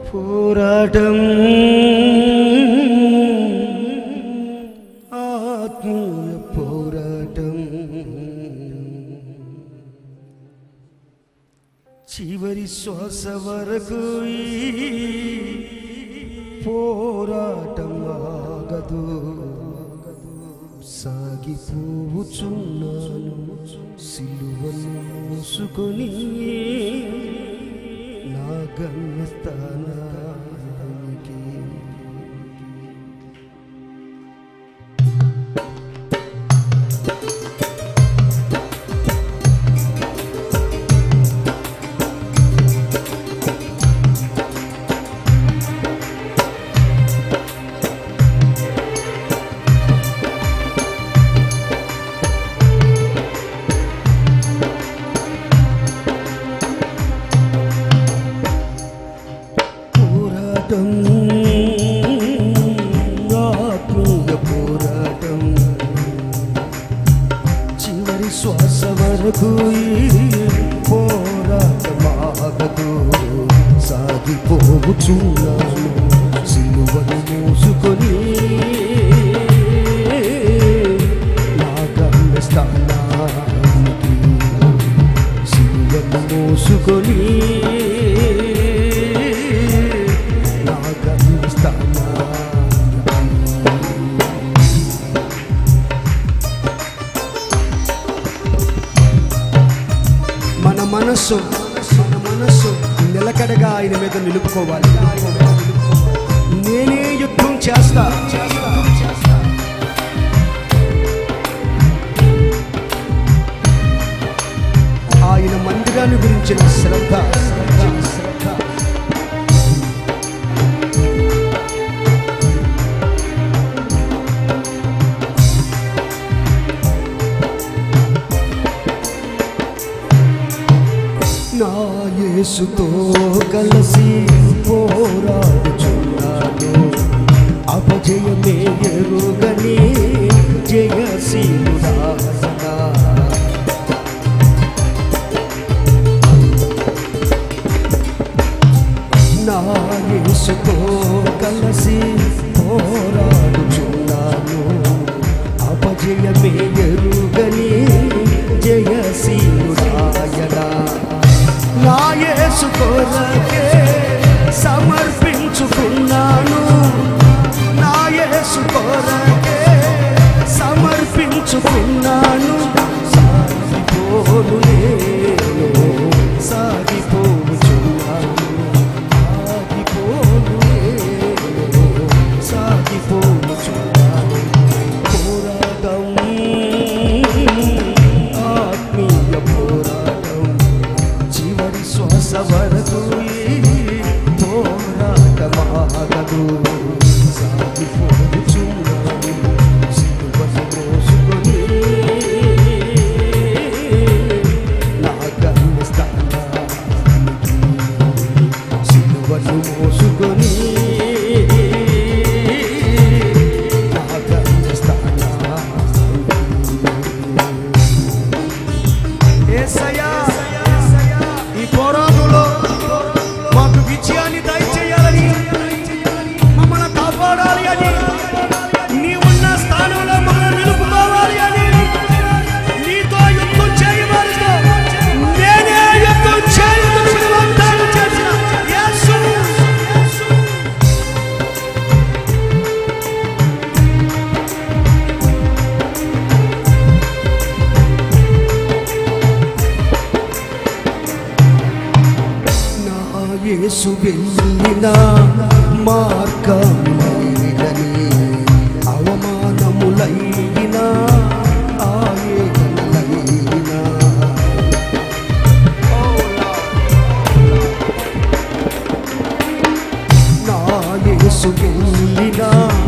పోరాటం ఆత్మీయ పోరాటం చివరి శ్వాస వరకు ఈ పోరాటం ఆగదు సాగిపోవుచున్నాను సిలువను మోసుకొని నా గమ్యస్థానానికి పోరాటం ఆత్మీయ పోరాటం చివరి శ్వాస వరకు ఈ పోరాటం ఆగదు సాగిపోవచ్చున్నాను సిలువను మోసుకొని నా గమ్యస్థానానికి సిలువను మోసుకొని నా గమ్యస్థానానికి మన మనస్సు మన మనస్సు నిలకడగా ఆయన మీద నిలుపుకోవాలి నేనే యుద్ధం చేస్తా ఆయన మందిరాన్ని గురించిన శ్రద్ధ శ్రద్ధ నా యేసుతో కలిసి పోరాడుచున్నాను అపజయమే ఎరుగని జయశీలుడాసనా నా యేసుతో కలిసి పోరాడుచున్నాను అపజయమే ఎరుగని జయశీలుడాయనా నా యేసు కొరకే సమర్పించుకున్నాను నా యేసు కొరకే సమర్పించుకున్నాను సాగిపోను నేను సాగిపోచున్నాను ఆగిపోను నేను సాగిపోచున్నాను పోరాటం ఆత్మీయ పోరాటం చివరి శ్వాస వరకు ఈ పోరాటమాగదు సాగిపోచున్నాను సిలువను మోసుకొని నా గమ్యస్థానానికి సిలువను మోసుకొని నా గమ్యస్థానానికి యేసయ్యా, ఈ పోరాటంలో మాకు విజయాన్ని దయచేయాలని మమ్మల్ని కాపాడాలి అని నీ ఉన్న స్థానంలో మమ్మల్ని నిలుపుకోవాలి అని నీతో యుద్ధం చేయవలసిన నేనే యుద్ధం చేయవలసిన వాగ్దానం చేసిన యేసు. నా యేసు వెళ్ళిన మార్గములైనని అవమానములైన ఆయనలైన నా యేసు వెళ్ళిన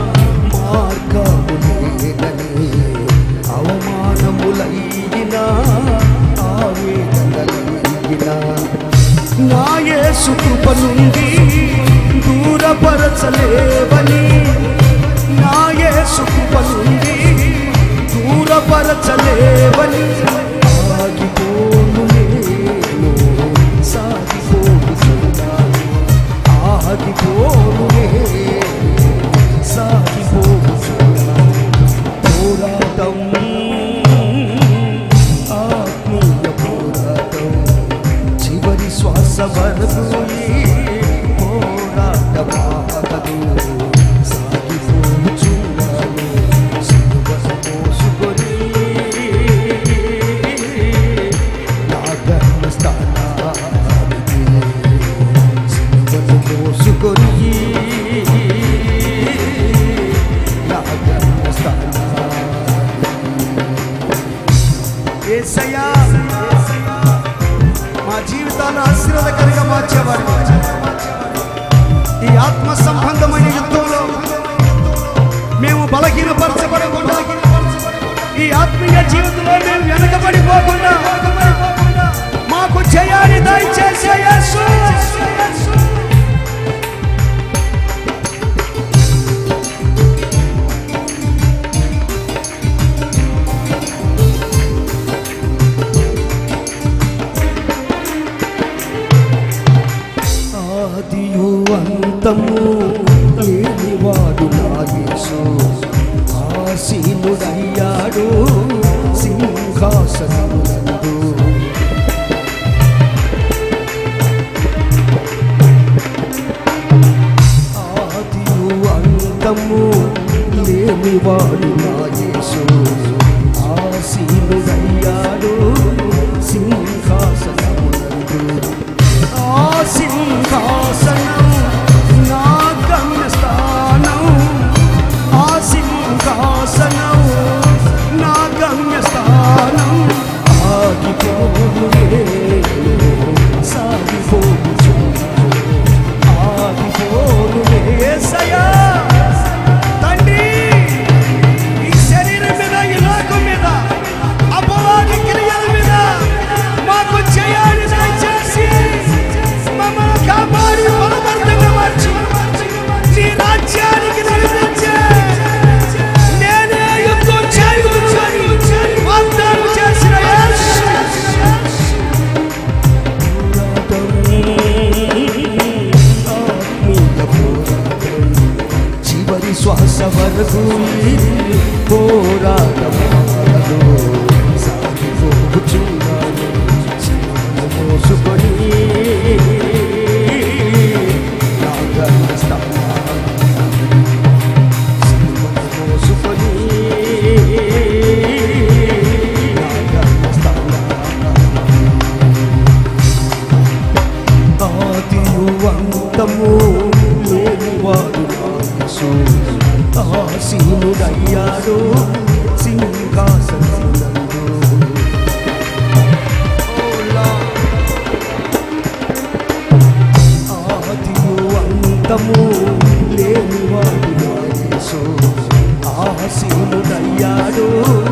మార్గములైనని అవమానములైన ఆవేదనలైన నా యేసు కృప నుండి దూరపరచలేవని నా యేసు కృప నుండి దూరపరచలేవని ఆగిపోను నేను సాగిపోతున్నాను ఆగిపోను ఏసయ్యా మా జీవితాన్ని ఆశీర్వాదకరంగా మార్చేవాడు ఈ ఆత్మ సంబంధమైన యుద్ధంలో మేము బలహీనపరచబడకుండా ఈ ఆత్మీయ జీవితంలో మేము వెనకబడిపోకుండా మాకు జయాన్ని దయచేసే యేసు ఆదియు అంతము లేనివాడు నా యేసు ఆసీనుడయ్యాడు సింహాసనమునందు ఆదియు అంతము లేనివాడు నా యేసు ఆసీనుడయ్యాడు సింహాసనమునందు ఆ సింహాసనం నా గమ్యస్థానం ఆ సింహాసనం నా గమ్యస్థానం ఆగిపోనులే సాగిపోవచ్చు ఆగిపోనులే యేసయ్యా తండ్రి ఈ శరీరం మీద ఈ లోకం మీద అపవాది క్రియల మీద మాకు జయాన్ని దయచేసి మమ్మల్ని కాపాడి బలవంతంగా మార్చి నీ రాజ్యానికి నడిపించే నేనే యుద్ధం చేయవచ్చని వాగ్దానం చేసిన యేసు. ఆత్మీయ పోరాటం చివరి శ్వాస వరకు ఈ పోరాటమాడలో సాగిపోచున్నాను మోసుకొని నా గమ్యస్థానాన్ని మోసుకొని నా గమ్యస్థానాన్ని ఆదియు అంతము లేనివాడు యేసు ఆసీనుడయ్యాడు సింహాసనమునందు ఓ లార్డ్. ఆదియు అంతము లేనివాడు యేసు ఆసీనుడయ్యాడు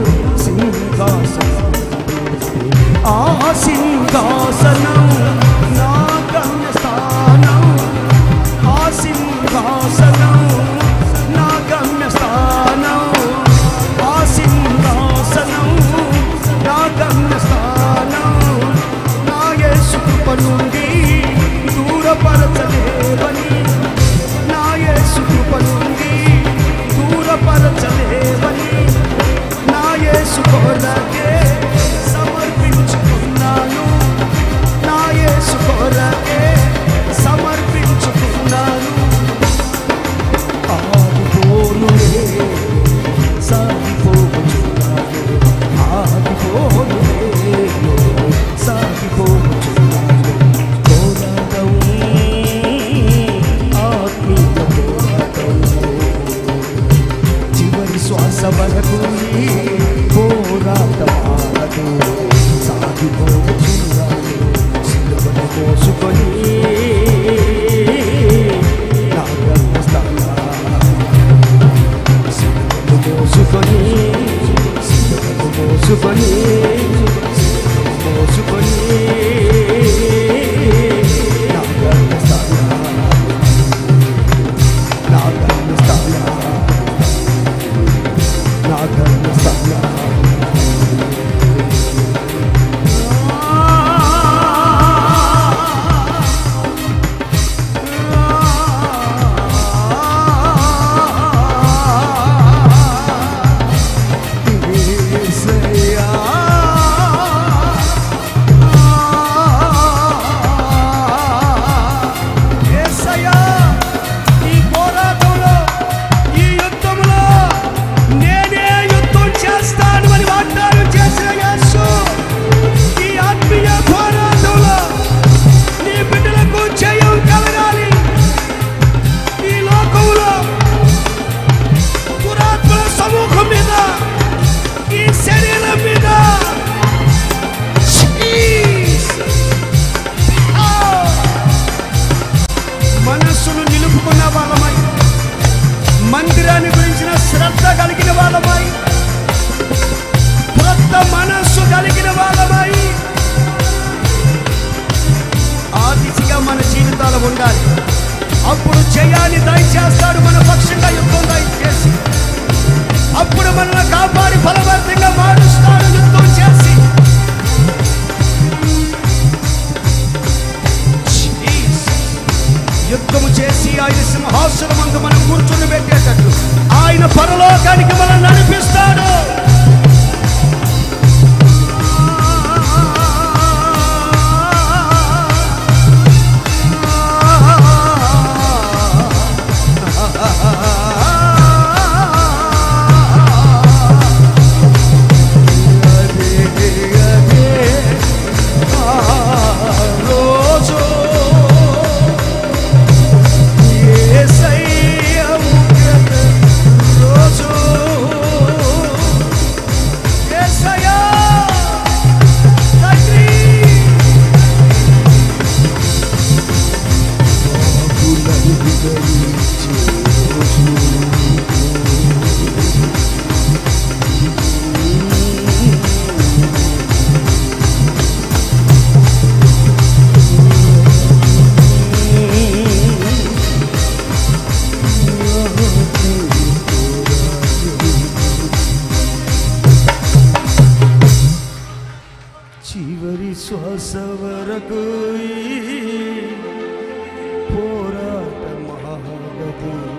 సింహాసనమునందు ఆ సింహాసనం నా గమ్యస్థానం ఆ సింహాసనం నా గమ్యస్థానం ఆ సింహాసనం నా గమ్యస్థానం నా యేసు కృప నుండి దూరపరచలేవని నా యేసు కృప నుండి దూరపరచలేవని నా యేసు కొరకే సమర్పించుకున్నాను నా యేసు కొరకే సమర్పించుకున్నాను ఆగిపోనులే సాగిపోచున్నాను ఆగిపోనులే సాగిపోచున్నాను పోరాటం ఆత్మీయ పోరాటం చివరి శ్వాస వరకు ఈ పోరాటమా కలిగిన వాళ్ళమై కొత్త మనస్సు కలిగిన వాళ్ళమై ఆ దిశగా మన జీవితాలు ఉండాలి అప్పుడు జయాన్ని దయచేస్తాడు మన పక్షంగా యుద్ధం దయచేసి అప్పుడు మనల్ని కాపాడి ఫలవర్తంగా మారుస్తాడు యుద్ధం చేసి Jesus. యుద్ధము చేసి ఆయన సింహాసనం మందు మనం కూర్చుని పెట్టేటట్టు ఆయన పరలోకానికి మనం నడిపిస్తాడు రోజు యేసయ్య ముఖ్యత రోజు యేసయ్య తండ్రి చివరి శ్వాస వరకు ఈ పోరాట మహాగతి